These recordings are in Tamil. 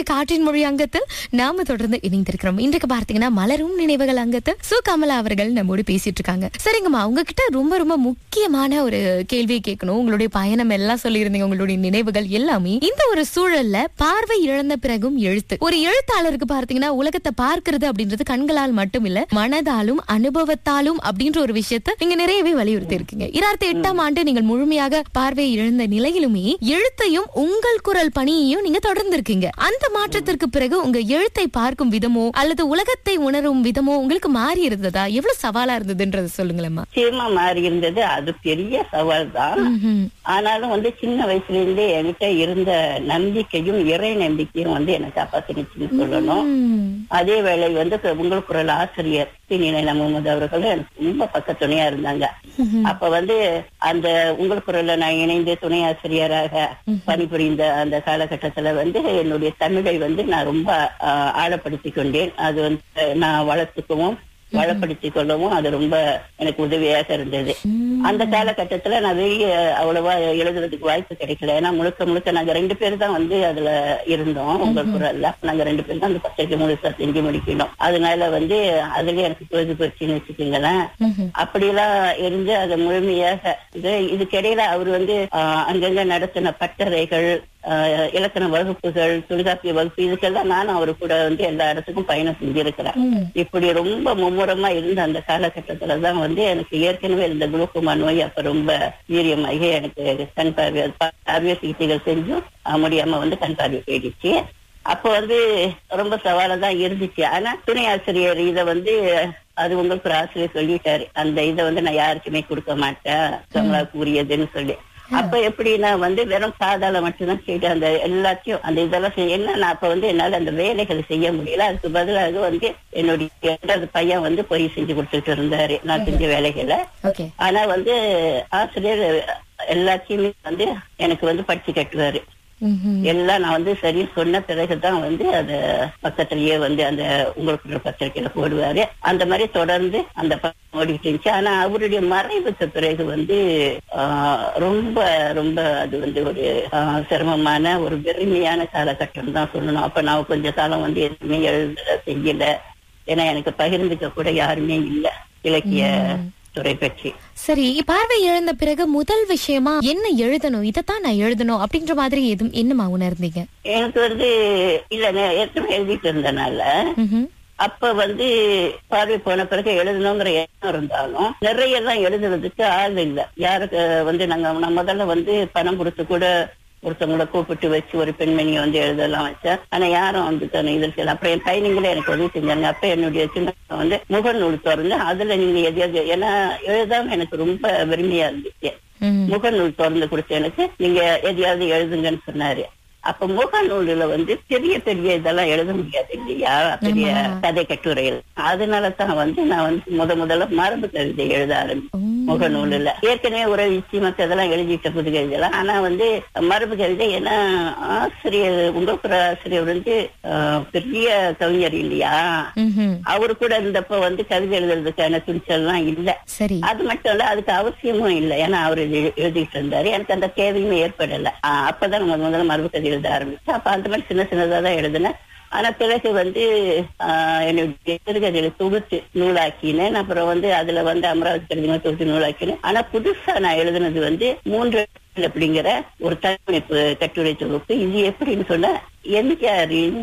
இன்றைய காற்றின் மொழி அங்கத்தில் நாம தொடர்ந்து இணைந்திருக்கிறோம் இன்றைக்கு பார்த்தீங்கன்னா மலரும் நினைவுகள் அங்கத்தில் சு கமலா அவர்கள் நம்மோடு பேசிட்டு இருக்காங்க சரிங்கம்மா உங்ககிட்ட ரொம்ப ரொம்ப முக்கியமான ஒரு கேள்வியை கேட்கணும் உங்களுடைய பயணம் எல்லாம் சொல்லியிருந்தீங்க உங்களுடைய நினைவுகள் எல்லாமே இந்த ஒரு சூழல்ல பார்வை இழந்த பிறகும் எழுத்து ஒரு எழுத்தாளருக்கு பார்த்தீங்கன்னா உலகத்தை பார்க்கிறது அப்படின்றது கண்களால் மட்டும் இல்ல மனதாலும் அனுபவத்தாலும் அப்படின்ற ஒரு விஷயத்தை நீங்க நிறையவே வலியுறுத்தி இருக்கீங்க இரண்டாயிரத்தி எட்டாம் ஆண்டு நீங்கள் முழுமையாக பார்வை இழந்த நிலையிலுமே எழுத்தையும் உங்கள் குரல் பணியையும் நீங்க தொடர்ந்து இருக்கீங்க அந்த மாற்றத்திற்கு பிறகு உங்க எழுத்தை பார்க்கும் விதமோ அல்லது உலகத்தை உணரும் விதமோ உங்களுக்கு மாறி இருந்ததா எவ்வளவு சவாலா இருந்ததுன்றது சொல்லுங்களேம்மா நிச்சயமா மாறி இருந்தது அது பெரிய சவால் தான் ம்ஹும். ஆனாலும் வந்து சின்ன வயசுல இருந்தே என்கிட்ட இருந்த நம்பிக்கையும் இறை நம்பிக்கையும் வந்து எனக்கு காப்பாத்தினுச்சுன்னு சொல்லணும் ம். அதே வேளை வந்து இப்ப உங்கள் குரல் ஆசிரியர் சீனியல முகமது அவர்களும் எனக்கு ரொம்ப பக்கத்துணையா இருந்தாங்க அப்ப வந்து அந்த உங்கள் குரல்ல நான் இணைந்து துணை ஆசிரியராக பணிபுரிந்த அந்த காலகட்டத்துல வந்து என்னுடைய தமிழை வந்து நான் ரொம்ப ஆஹ், ஆழப்படுத்திக் கொண்டேன் அது வந்து நான் வளர்த்துக்கவும் வளப்படுத்திக் கொள்ளவும் அது ரொம்ப எனக்கு உதவியாக இருந்தது அந்த காலகட்டத்துல நான் வெளிய அவ்வளவா எழுதுறதுக்கு வாய்ப்பு கிடைக்கல ஏன்னா முழுக்க முழுக்க நாங்க ரெண்டு பேர் தான் வந்து அதுல இருந்தோம் உங்கள் குரல்ல நாங்க ரெண்டு பேர் தான் அந்த பத்திரிக்கை முழுசா செஞ்சு முடிக்கணும் அதனால வந்து அதுல எனக்கு பொழுது போச்சுன்னு வச்சுக்கீங்களேன் ம்ஹும். அப்படிலாம் இருந்து அதை முழுமையாக இது இதுக்கிடையில அவர் வந்து ஆஹ், அங்கங்க நடத்தின பட்டறைகள் ஆஹ், இலக்கண வகுப்புகள் தொல்காப்பிய வகுப்பு இதுக்கெல்லாம் நானும் அவரு கூட வந்து எல்லா இடத்துக்கும் பயணம் செஞ்சிருக்கிறேன் ம். இப்படி ரொம்ப மும்முரமா இருந்த அந்த காலகட்டத்துல தான் வந்து எனக்கு ஏற்கனவே இந்த குளுக்கோமா நோய் அப்ப ரொம்ப வீரியமாகி எனக்கு கண் பார்வை பார்வை சிகிச்சைகள் செஞ்சும் அஹ், முடியாம வந்து கண் பார்வை போயிடுச்சு அப்ப வந்து ரொம்ப சவாலா தான் இருந்துச்சு ஆனா துணை ஆசிரியர் இத வந்து அது உங்களுக்கு ஒரு ஆசிரியர் சொல்லிட்டாரு அந்த இதை வந்து நான் யாருக்குமே கொடுக்க மாட்டேன் கமலாவுக்கு உரியதுன்னு சொல்லி அப்ப எப்படின்னா வந்து வெறும் சாதால மட்டும்தான் செய்து அந்த எல்லாத்தையும் அந்த இதெல்லாம் செய்ய என்ன நான் அப்ப வந்து என்னால அந்த வேலைகளை செய்ய முடியல அதுக்கு பதிலாக வந்து என்னுடைய இரண்டாவது பையன் வந்து போய் செஞ்சு கொடுத்துட்டு இருந்தாரு நான் செஞ்ச வேலைகளை ஓகே ஆனா வந்து ஆசிரியர் எல்லாத்தையுமே வந்து எனக்கு வந்து படிச்சு கட்டுவாரு ம்ஹும். எல்லாம் நான் வந்து சரி சொன்ன பிறகுதான் வந்து அத பக்கத்திலேயே வந்து அந்த உங்களுக்கு ஒரு பத்திரிக்கையில போடுவாரு அந்த மாதிரி தொடர்ந்து அந்த பக்கம் ஓடிட்டு இருந்துச்சு ஆனா அவருடைய மறைவுக்கு பிறகு வந்து ஆஹ், ரொம்ப ரொம்ப அது வந்து ஒரு ஆஹ், சிரமமான ஒரு வெறுமையான காலகட்டம் தான் சொல்லணும் அப்ப நான் கொஞ்ச காலம் வந்து எதுவுமே எழுதல செய்யல ஏன்னா எனக்கு பகிர்ந்துக்க கூட யாருமே இல்ல இலக்கிய துறை பற்றி சரி பார்வை இழந்த பிறகு முதல் விஷயமா என்ன எழுதணும் இதைத்தான் நான் எழுதணும் அப்படின்ற மாதிரி எதுவும் என்னமா உணர்ந்தீங்க எனக்கு வந்து இல்ல நான் ஏற்கனவே எழுதிட்டு இருந்தனால ம்ஹும். அப்ப வந்து பார்வை போன பிறகு எழுதணுங்கிற எண்ணம் இருந்தாலும் நிறைய எல்லாம் எழுதுறதுக்கு ஆள் இல்ல யாருக்கு வந்து நாங்க நான் முதல்ல வந்து பணம் கொடுத்து கூட ஒருத்தவங்கள கூப்பிட்டு வச்சு ஒரு பெண்மணியை வந்து எழுதலாம் வச்சேன் ஆனா யாரும் வந்து தன்னை இதில் செய்யல அப்புறம் என் பையனுங்களே எனக்கு உதவி செஞ்சாங்க அப்ப என்னுடைய சின்ன பையன் வந்து முகநூல் திறந்து அதுல நீங்க எதையாவது ஏன்னா எழுதாம எனக்கு ரொம்ப வெறுமையா இருந்துச்சு ம். முகநூல் திறந்து கொடுத்து எனக்கு நீங்க எதையாவது எழுதுங்கன்னு சொன்னாரு அப்ப முகநூலுல வந்து பெரிய பெரிய இதெல்லாம் எழுத முடியாது இல்லையா பெரிய ஆமா. கதை கட்டுரைகள் அதனால தான் வந்து நான் வந்து முத முதல்ல மரபு கவிதை எழுத ஆரம்பிச்சேன் ம். முகநூலுல ஏற்கனவே ஒரு விஷயம் அதெல்லாம் எழுதிட்ட புது கவிதைலாம் ஆனா வந்து மரபு கவிதை ஏன்னா ஆசிரியர் உங்க புற ஆசிரியர் வந்து ஆஹ், பெரிய கவிஞர் இல்லையா ம்ஹும். அவரு கூட இருந்தப்ப வந்து கவிதை எழுதுறதுக்கான துணிச்சல்லாம் இல்ல சரி அது மட்டும் இல்ல அதுக்கு அவசியமும் இல்லை ஏன்னா அவர் எழு- எழுதிட்டு இருந்தாரு எனக்கு அந்த தேவையுமே ஏற்படல ஆஹ் அப்பதான் முதல் முதல்ல மரபு கதை எழுத ஆரம்பிச்சேன் அப்ப அந்த மாதிரி சின்ன சின்னதா தான் எழுதினேன் ஆனா பிறகு வந்து ஆஹ் என்னுடைய சிறுகதைகளை தொகுத்து நூலாக்கினேன் அப்புறம் வந்து அதுல வந்து அமராவதி கவிதைகளை தொகுத்து நூலாக்கினேன் ஆனா புதுசா நான் எழுதினது வந்து மூன்று அப்படிங்கிற ஒரு தனிமைப்பு கட்டுரை தொகுப்பு இது எப்படின்னு சொன்னா எம்ஜிஆரின்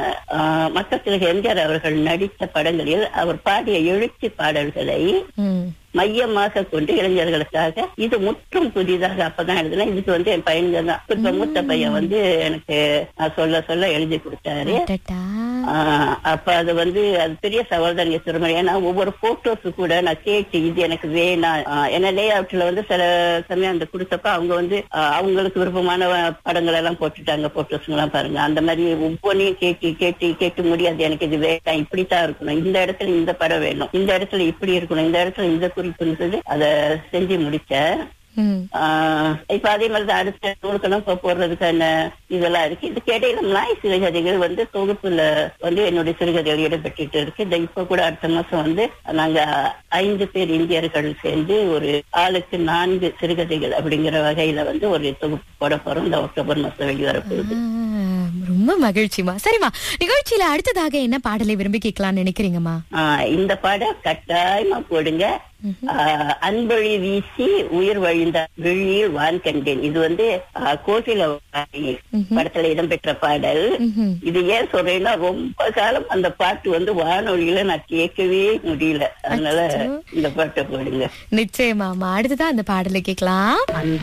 ஆஹ் மக்கள் எம்ஜிஆர் அவர்கள் நடித்த படங்களில் அவர் பாடிய எழுச்சி பாடல்களை ம். மையமாக கொண்டு இளைஞர்களுக்காக இது முற்றும் புதிதாக அப்பதான் எழுதினேன் இதுக்கு வந்து என் பையன்கள் தான் இப்ப மூத்த பையன் வந்து எனக்கு நான் சொல்ல சொல்ல எழுதி கொடுத்தாரு அடடா. ஆஹ் அப்ப அது வந்து அது பெரிய சவால் தான் நீங்க சொல்ற மாதிரி ஏன்னா ஒவ்வொரு போட்டோஸு கூட நான் கேட்டு இது எனக்கு வேணாம் ஆஹ் ஏன்னா லே அவுட்ல வந்து சில சமயம் அந்த கொடுத்தப்ப அவங்க வந்து ஆஹ் அவங்களுக்கு விருப்பமான படங்கள் எல்லாம் போட்டுட்டாங்க போட்டோஸ் எல்லாம் பாருங்க அந்த மாதிரி ஒவ்வொன்றையும் கேட்டு கேட்டு கேட்டு முடியாது எனக்கு இது வேண்டாம் இப்படித்தான் இருக்கணும் இந்த இடத்துல இந்த படம் வேணும் இந்த இடத்துல இப்படி இருக்கணும் இந்த இடத்துல இந்த குறிப்புன்னு சொல்லி அதை செஞ்சு முடிச்சேன் ம். ஆஹ் இப்ப அதே மாதிரிதான் அடுத்த நூலுக்கெல்லாம் இப்ப போடுறதுக்கான இதெல்லாம் இருக்கு இதுக்கு இடையில நாய் சிறுகதைகள் வந்து தொகுப்புல வந்து என்னுடைய சிறுகதைகள் இடம்பெற்றுட்டு இருக்கு இந்த இப்ப கூட அடுத்த மாசம் வந்து நாங்க ஐந்து பேர் இந்தியர்கள் சேர்ந்து ஒரு ஆளுக்கு நான்கு சிறுகதைகள் அப்படிங்கிற வகையில வந்து ஒரு தொகுப்பு போட போறோம் இந்த அக்டோபர் மாசம் வெளிவர போகுது ஆ, ரொம்ப மகிழ்ச்சிமா சரிம்மா நிகழ்ச்சியில அடுத்ததாக என்ன பாடலை விரும்பி கேட்கலாம்னு நினைக்கிறீங்கம்மா ஆஹ் இந்த பாடம் கட்டாயமா போடுங்க ஆஹ் அன்பொழி வீசி உயிர் வழிந்த வெளியில் வான் கண்டேன் இது வந்து ஆஹ் கோகில வாணி படத்துல இடம்பெற்ற பாடல் ம்ஹும். இது ஏன் சொல்றேன்னா ரொம்ப காலம் அந்த பாட்டு வந்து வானொலியில நான் கேட்கவே முடியல அதனால இந்த பாட்டை போடுங்க நிச்சயமாமா அடுத்ததான் அந்த பாடலை கேட்கலாம்